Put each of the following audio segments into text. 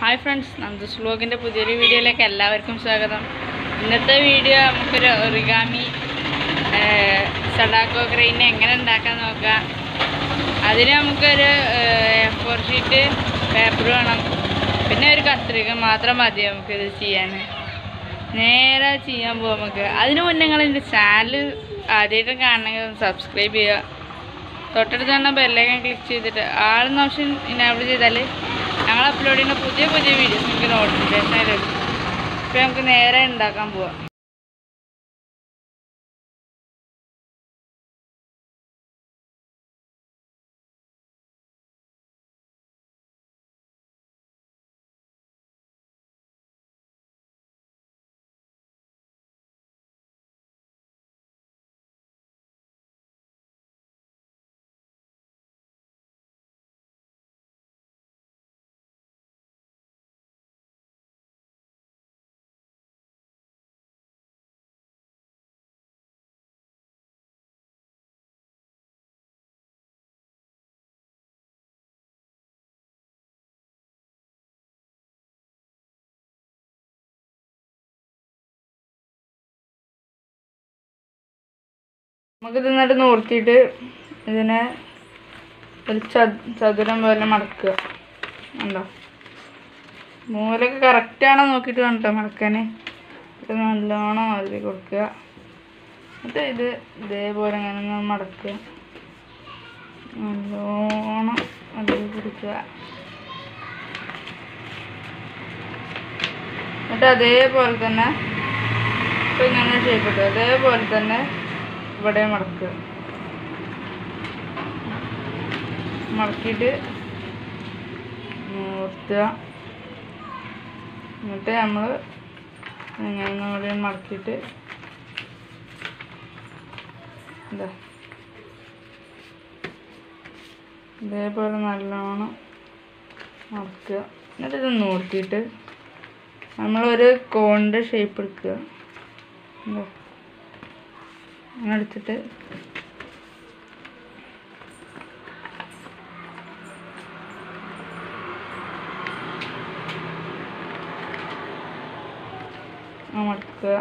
Hi friends നന്ദുസ് വ്ലോഗിൻ്റെ പുതിയൊരു വീഡിയോയിലേക്ക് എല്ലാവർക്കും സ്വാഗതം ഇന്നത്തെ വീഡിയോ നമുക്കൊരു ഒറിഗാമി സഡാക്കോ ഗ്രെയിൻ എങ്ങനെ ഉണ്ടാക്കാൻ നോക്കാം അതിന് നമുക്കൊരു ഫോർ ഷീറ്റ് പേപ്പർ വേണം പിന്നെ ഒരു കത്രിക മാത്രം മതി നമുക്കിത് ചെയ്യാൻ നേരെ ചെയ്യാൻ പോവാം നമുക്ക് അതിന് മുന്നേ നിങ്ങൾ എൻ്റെ ചാനൽ ആദ്യമായിട്ട് കാണണമെങ്കിൽ ഒന്ന് സബ്സ്ക്രൈബ് ചെയ്യുക തൊട്ടടുത്ത് തന്നെ ബെല്ലൈക്കൻ ക്ലിക്ക് ചെയ്തിട്ട് ആളെന്ന ഓപ്ഷൻ ഇനാബിൾ ചെയ്താൽ ഞങ്ങൾ അപ്ലോഡ് ചെയ്യുന്ന പുതിയ പുതിയ വീഡിയോസ് നിങ്ങൾക്ക് നോട്ടിഫിക്കേഷൻ ലഭിക്കും ഇപ്പോൾ നമുക്ക് നേരെ ഉണ്ടാക്കാൻ പോവാം നമുക്ക് ഇതിന്നിട്ട് നോർത്തിയിട്ട് ഇതിനെ ഒരു ചത് ചതുരം പോലെ മടക്കുക ഉണ്ടോ മൂലൊക്കെ കറക്റ്റാണോ നോക്കിയിട്ട് വേണം കേട്ടോ മടക്കാൻ ഇത് നല്ലോണം അതിൽ കൊടുക്കുക എന്നിട്ട് ഇത് ഇതേപോലെ ഇങ്ങനെ ഒന്ന് മടക്കുക നല്ലോണം അതിൽ കൊടുക്കുക എന്നിട്ട് അതേപോലെ തന്നെ ഇപ്പം ഇങ്ങനെ ചെയ്തിട്ട് അതേപോലെ തന്നെ ഇവിടെ മടക്കുക മടക്കിയിട്ട് നിർത്തുക എന്നിട്ട് നമ്മൾ ഇങ്ങനെ ഇവിടെ മടക്കിയിട്ട് ഇതാ ഇതേപോലെ നല്ലോണം മടക്കുക എന്നിട്ട് ഇത് നോക്കിയിട്ട് നമ്മളൊരു കോണിൻ്റെ ഷേപ്പ് എടുക്കുക എന്താ അങ്ങനെ എടുത്തിട്ട് മടക്കുക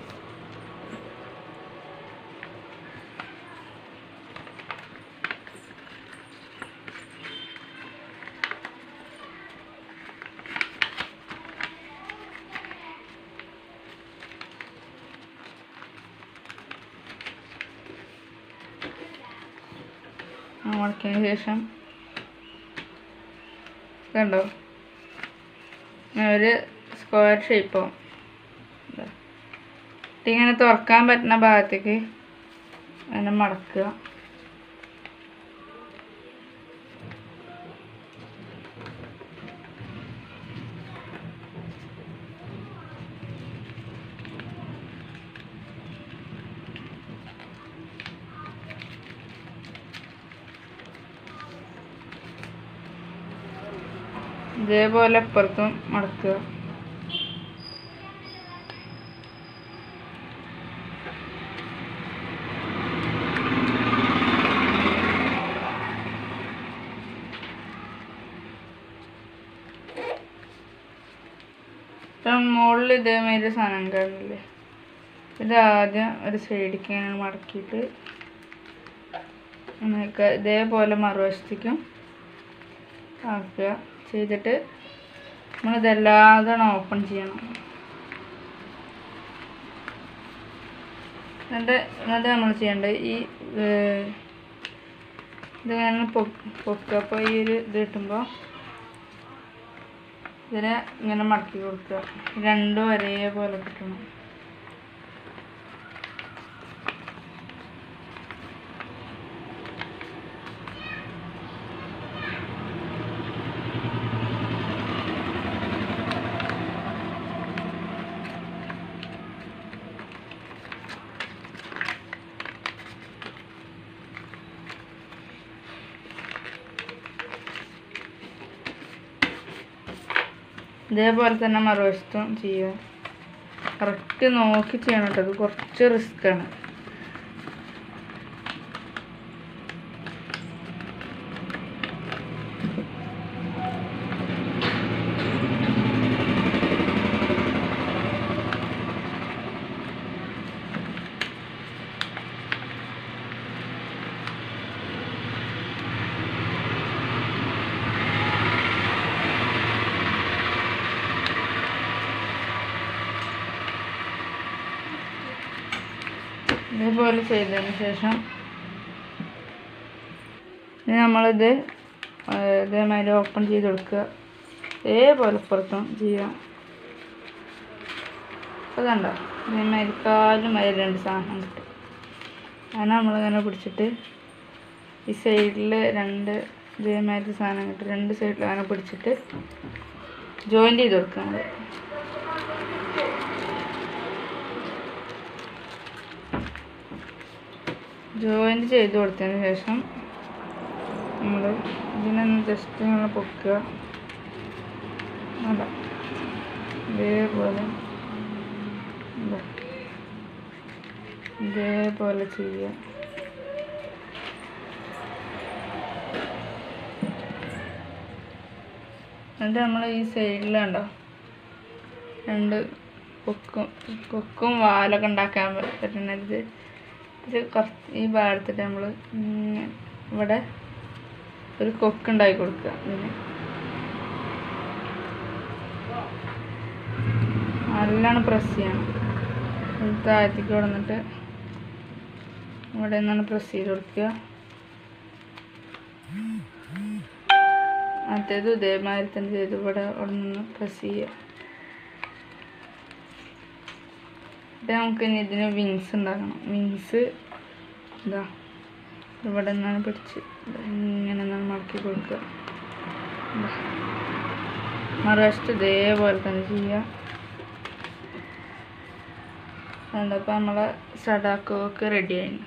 മടക്കിയതിന് ശേഷം കണ്ടോ ഒരു സ്ക്വയർ ഷേപ്പോ ഇങ്ങനെ തുറക്കാൻ പറ്റുന്ന ഭാഗത്തേക്ക് അതിനെ മടക്കുക ഇതേപോലെ അപ്പുറത്തും മടക്കുക ഇപ്പം മുകളിൽ ഇതേമാതിരി സാധനം കാണില്ലേ ഇത് ആദ്യം ഒരു സൈഡിലേക്ക് ഇങ്ങനെ മടക്കിയിട്ട് അങ്ങനെയൊക്കെ ഇതേപോലെ മറുവശത്തേക്കും ആക്കുക ചെയ്തിട്ട് നമ്മളിതെല്ലാതെ ഓപ്പൺ ചെയ്യണം എന്നിട്ട് എന്നിട്ട് നമ്മൾ ചെയ്യേണ്ടത് ഈ ഇതിങ്ങനെ പൊക്കുക അപ്പോൾ ഈ ഒരു ഇത് കിട്ടുമ്പോൾ ഇതിനെ ഇങ്ങനെ മടക്കി കൊടുക്കുക രണ്ടും ഒരേപോലെ കിട്ടണം ഇതേപോലെ തന്നെ മറുവശത്തും ചെയ്യുക കറക്റ്റ് നോക്കി ചെയ്യണം കേട്ടോ ഇത് കുറച്ച് റിസ്ക്കാണ് ഇതേപോലെ ചെയ്തതിന് ശേഷം ഇനി നമ്മളിത് ആ, ഇതേമാതിരി ഓപ്പൺ ചെയ്ത് കൊടുക്കുക ഇതേപോലെ പുറത്തും ചെയ്യാം അതുണ്ടോ ഇതേമാതിരി കാലും വരെ രണ്ട് സാധനം കിട്ടും അങ്ങനെ നമ്മളിങ്ങനെ പിടിച്ചിട്ട് ഈ സൈഡിൽ രണ്ട് ഇതേമാതിരി സാധനം കിട്ടും രണ്ട് സൈഡിൽ അങ്ങനെ പിടിച്ചിട്ട് ജോയിൻ്റ് ചെയ്ത് കൊടുക്കുക നമ്മൾ ജോയിൻ്റ് ചെയ്ത് കൊടുത്തതിന് ശേഷം നമ്മൾ ഇതിനൊന്ന് ജസ്റ്റ് ഇങ്ങനെ പൊക്കുക അല്ല ഇതേപോലെ ഇതാ. ഇതേപോലെ ചെയ്യുക എന്നിട്ട് നമ്മൾ ഈ സൈഡിലുണ്ടോ രണ്ട് കൊക്കും കൊക്കും വാലൊക്കെ ഉണ്ടാക്കാൻ പറ്റുന്നത് ഇത് കുറച്ച് ഈ ഭാഗത്തിട്ട് നമ്മൾ ഇവിടെ ഒരു കൊക്ക് ഉണ്ടാക്കി കൊടുക്കുക ഇതിന് നല്ലോണം പ്രസ് ചെയ്യണം ഇത് താഴത്തേക്ക് കൊടുന്നിട്ട് ഇവിടെ നിന്നാണ് പ്രസ് ചെയ്ത് കൊടുക്കുക മറ്റേത് ഇതേമാതിരി തന്നെ ചെയ്ത് ഇവിടെ അവിടെ നിന്ന് പ്രസ് ചെയ്യുക ഇത് നമുക്ക് ഇനി ഇതിന് വിങ്സ് ഉണ്ടാക്കണം വിങ്സ് ഇതാ ഇവിടെ നിന്നാണ് പിടിച്ച് ദാ ഇങ്ങനെ നിന്നാണ് മടക്കി കൊടുക്കുക ദാ. മറുവശത്ത് ഇതേപോലെ തന്നെ ചെയ്യുക അതുകൊണ്ടപ്പോൾ നമ്മളെ സടാക്കൊക്കെ റെഡി ആയി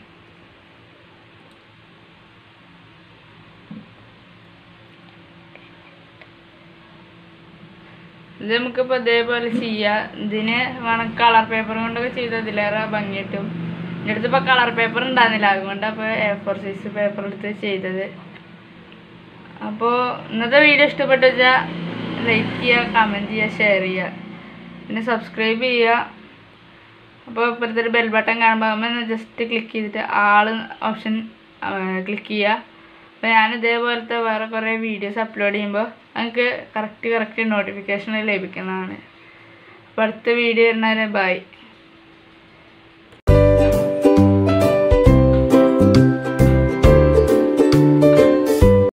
ഇത് നമുക്കിപ്പോൾ ഇതേപോലെ ചെയ്യാം ഇതിന് വേണം കളർ പേപ്പർ കൊണ്ടൊക്കെ ചെയ്ത് അതിലേറെ ഭംഗി കിട്ടും എൻ്റെ അടുത്ത് ഇപ്പോൾ കളർ പേപ്പർ ഉണ്ടായിരുന്നില്ല അതുകൊണ്ട് അപ്പോൾ എ ഫോർ സൈസ് പേപ്പർ എടുത്ത് ചെയ്തത് അപ്പോൾ ഇന്നത്തെ വീഡിയോ ഇഷ്ടപ്പെട്ടു വെച്ചാൽ ലൈക്ക് ചെയ്യുക കമൻറ്റ് ചെയ്യുക ഷെയർ ചെയ്യുക പിന്നെ സബ്സ്ക്രൈബ് ചെയ്യുക അപ്പോൾ ഇപ്പോഴത്തെ ഒരു ബെൽ ബട്ടൺ കാണുമ്പോൾ നമ്മൾ ജസ്റ്റ് ക്ലിക്ക് ചെയ്തിട്ട് ആൾ ഓപ്ഷൻ ക്ലിക്ക് ചെയ്യുക അപ്പോൾ ഞാൻ ഇതേപോലത്തെ വേറെ കുറേ വീഡിയോസ് അപ്ലോഡ് ചെയ്യുമ്പോൾ നമുക്ക് കറക്റ്റ് കറക്റ്റ് നോട്ടിഫിക്കേഷൻ ലഭിക്കുന്നതാണ് അപ്പോൾ അടുത്ത വീഡിയോ വരുന്നവരെ ബൈ